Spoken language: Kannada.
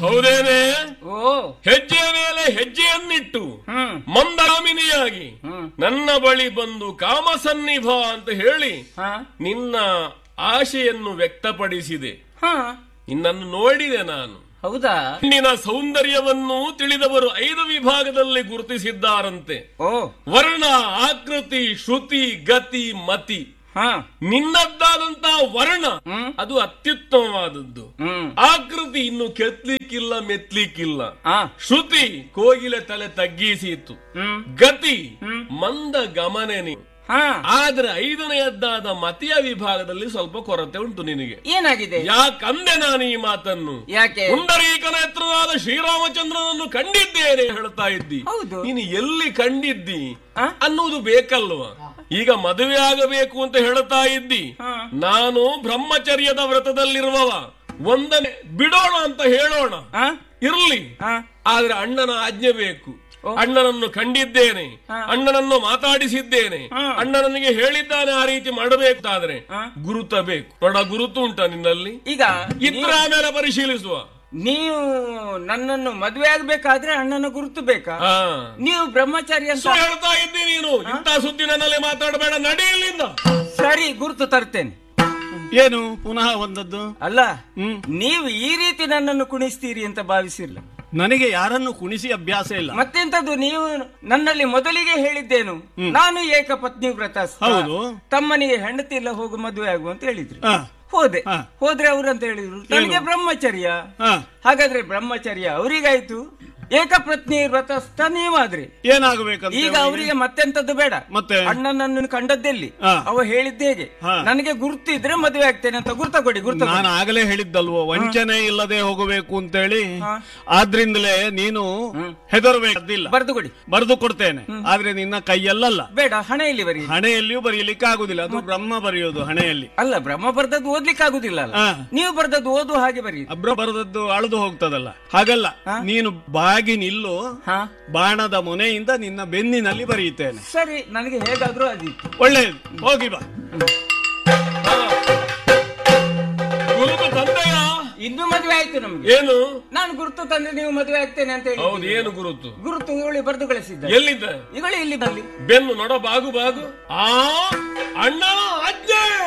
ಹೌದೇನೆ ಓ ಹೆಜ್ಜೆಯ ಮೇಲೆ ಹೆಜ್ಜೆಯನ್ನಿಟ್ಟು ಹ್ಮ್ ಮಂದಾಮಿನಿಯಾಗಿ ಹ್ಮ್ ನನ್ನ ಬಳಿ ಬಂದು ಕಾಮಸನ್ನಿಭ ಅಂತ ಹೇಳಿ ಹಾ ನಿನ್ನ ಆಶೆಯನ್ನು ವ್ಯಕ್ತಪಡಿಸಿದೆ ಹಾ ನಿನ್ನನ್ನು ನೋಡಿದೆ ನಾನು ಹೌದಾ ಹೆಣ್ಣಿನ ಸೌಂದರ್ಯವನ್ನು ತಿಳಿದವರು ಐದು ವಿಭಾಗದಲ್ಲಿ ಗುರುತಿಸಿದ್ದಾರಂತೆ ಓ ವರ್ಣ ಆಕೃತಿ ಶ್ರುತಿ ಗತಿ ಮತಿ ಹಾ ನಿನ್ನದ್ದಾದಂತಹ ವರ್ಣ ಹ್ಮ್ ಅದು ಅತ್ಯುತ್ತಮವಾದದ್ದು ಹ್ಮ್ ಆಕೃತಿ ಇನ್ನು ಕೆತ್ಲಿಕ್ಕಿಲ್ಲ ಮೆತ್ಲಿಕ್ಕಿಲ್ಲ ಆ ಶ್ರುತಿ ಕೋಗಿಲೆ ತಲೆ ತಗ್ಗಿಸಿತ್ತು ಹ್ಮ್ ಗತಿ ಹ್ಮ್. ಮಂದ ಗಮನೆ ನೀವು ಹಾ ಆದ್ರೆ ಐದನೆಯದ್ದಾದ ಮತಿಯ ವಿಭಾಗದಲ್ಲಿ ಸ್ವಲ್ಪ ಕೊರತೆ ಉಂಟು ನಿನಗೆ ಏನಾಗಿದೆ ಯಾಕಂದೆ ನಾನು ಈ ಮಾತನ್ನು ಯಾಕೆ ಪುಂಡರೀಕನ ಎತ್ತರವಾದ ಶ್ರೀರಾಮಚಂದ್ರನನ್ನು ಕಂಡಿದ್ದೇನೆ ಹೇಳ್ತಾ ಇದ್ದಿ ಹೌದು ನೀನು ಎಲ್ಲಿ ಕಂಡಿದ್ದಿ ಆ? ಅನ್ನುವುದು ಬೇಕಲ್ವಾ ಈಗ ಮದುವೆ ಆಗಬೇಕು ಅಂತ ಹೇಳ್ತಾ ಇದ್ದಿ ಹಾ. ನಾನು ಬ್ರಹ್ಮಚರ್ಯದ ವ್ರತದಲ್ಲಿರುವವ ಒಂದನೇ ಬಿಡೋಣ ಅಂತ ಹೇಳೋಣ ಆ? ಇರ್ಲಿ ಆ? ಆದ್ರೆ ಅಣ್ಣನ ಆಜ್ಞೆ ಬೇಕು ಅಣ್ಣನನ್ನು ಕಂಡಿದ್ದೇನೆ ಹಾ. ಅಣ್ಣನನ್ನು ಮಾತಾಡಿಸಿದ್ದೇನೆ ಹಾ. ಅಣ್ಣನಿಗೆ ಹೇಳಿದ್ದಾನೆ ಆ ರೀತಿ ಮಾಡಬೇಕಾದ್ರೆ ಹಾ. ಗುರುತ ಬೇಕು ನೋಡ ಗುರುತು ಉಂಟ ನಿನ್ನಲ್ಲಿ ಈಗ ಇದ್ರ ಆಮೇಲೆ ಪರಿಶೀಲಿಸುವ ನೀವು ನನ್ನನ್ನು ಮದುವೆ ಆಗ್ಬೇಕಾದ್ರೆ ಅಣ್ಣನ ಗುರುತು ಬೇಕಾ ಹಾ ನೀವು ಬ್ರಹ್ಮಚಾರಿ ಅಂತ ಸೊ ಹೇಳ್ತಾ ಇದ್ದಿ ನೀನು ಇಂಥ ಸುದ್ದಿ ನನ್ನಲ್ಲಿ ಮಾತಾಡಬೇಡ ನಡಿ ಇಲ್ಲಿಂದ ಸರಿ ಗುರುತು ತರ್ತೇನೆ ಏನು ಪುನಃ ಒಂದದ್ದು ಅಲ್ಲ ಹ್ಮ್ ನೀವು ಈ ರೀತಿ ನನ್ನನ್ನು ಕುಣಿಸ್ತೀರಿ ಅಂತ ಭಾವಿಸಿಲ್ಲ ನನಗೆ ಯಾರನ್ನು ಕುಣಿಸಿ ಅಭ್ಯಾಸ ಇಲ್ಲ ಮತ್ತೆಂತದ್ದು ನೀವು ನನ್ನಲ್ಲಿ ಮೊದಲಿಗೆ ಹೇಳಿದ್ದೇನು ನಾನು ಏಕಪತ್ನಿ ವ್ರತ ಹೌದು. ತಮ್ಮನಿಗೆ ಹೆಂಡತಿ ಇಲ್ಲ ಹೋಗು ಮದುವೆ ಆಗು ಅಂತ ಹೇಳಿದ್ರು ಆ, ಹೋದೆ ಹಾ. ಹೋದ್ರೆ ಅವ್ರಂತ ಹೇಳಿದ್ರು ನನಗೆ ಬ್ರಹ್ಮಚರ್ಯ ಆ, ಹಾಗಾದ್ರೆ ಬ್ರಹ್ಮಚರ್ಯ ಅವರಿಗಾಯ್ತು ಏಕಪತ್ನಿ ವ್ರತಸ್ಥ ನೀವಾದ್ರಿ ಏನಾಗಬೇಕಂತ ಈಗ ಅವರಿಗೆ ಮತ್ತೆಂತದ್ದು ಬೇಡ ಮತ್ತೆ ಅಣ್ಣನನ್ನು ಕಂಡದ್ದೆಲ್ಲಿ ಹಾ. ಅವ ಹೇಳಿದ್ದ ಹೇಗೆ ಹಾ. ನನಗೆ ಗುರ್ತು ಇದ್ರೆ ಮದುವೆ ಆಗ್ತೇನೆ ಅಂತ ಗುರ್ತ ಕೊಡಿ ಗುರ್ತ ಕೊಡಿ. ನಾನು ಆಗಲೇ ಹೇಳಿದ್ದಲ್ವೋ ವಂಚನೆ ಇಲ್ಲದೆ ಹೋಗಬೇಕು ಅಂತೇಳಿ ಹಾ. ಆದ್ರಿಂದಲೇ ನೀನು ಹೆದರಬೇಕದ್ದಿಲ್ಲ ಬರ್ದು ಕೊಡಿ ಬರೆದು ಕೊಡ್ತೇನೆ ಆದ್ರೆ ನಿನ್ನ ಕೈಯಲ್ಲಲ್ಲ ಬೇಡ ಹಣ ಇಲ್ಲಿ ಬರಿ ಹಣೆಯಲ್ಲಿಯೂ ಬರೆಯಲಿಕ್ಕೆ ಆಗುದಿಲ್ಲ ಅದು ಬ್ರಹ್ಮ ಬರೆಯೋದು ಹಣೆಯಲ್ಲಿ ಅಲ್ಲ ಬ್ರಹ್ಮ ಬರ್ದದ್ದು ಓದ್ಲಿಕ್ಕೆ ಆಗುದಿಲ್ಲ ಅಲ್ಲ ಆ. ನೀವು ಬರ್ದದ್ದು ಓದು ಹಾಗೆ ಬರೀ ಅಬ್ರ ಬರೆದದ್ದು ಅಳದು ಹೋಗ್ತದಲ್ಲ ಹಾಗಲ್ಲ ನೀನು ಬಾಗಿ ನಿಲ್ಲು ಹಾ ಬಾಣದ ಮೊನೆಯಿಂದ ನಿನ್ನ ಬೆನ್ನಿನಲ್ಲಿ ಬರೆಯುತ್ತೇನೆ ಸರಿ ನನಗೆ ಹೇಗಾದ್ರೂ ಅದಿತ್ತು ಒಳ್ಳೆಯದು ಹೋಗಿ ಬಾ ಗುರುತು ತಂದೆಯ ಇನ್ನು ಮದುವೆ ಆಯ್ತು ನಮ್ಗೆ ಏನು ನಾನು ಗುರುತು ತಂದ್ರೆ ನೀವು ಮದುವೆ ಆಗ್ತೇನೆ ಅಂತ ಹೇಳಿ ಹೌದು ಏನು ಗುರುತು ಗುರುತು ಇವಳಿ ಬರ್ದು ಕಳಿಸಿದ್ದ ಎಲ್ಲಿದ್ದ ಇವಳಿ ಇಲ್ಲಿ ಬಲ್ಲಿ ಬೆನ್ನು ನೊಡ ಬಾಗು ಬಾಗು ಆ ಅಣ್ಣನ ಆಜ್ಞೆ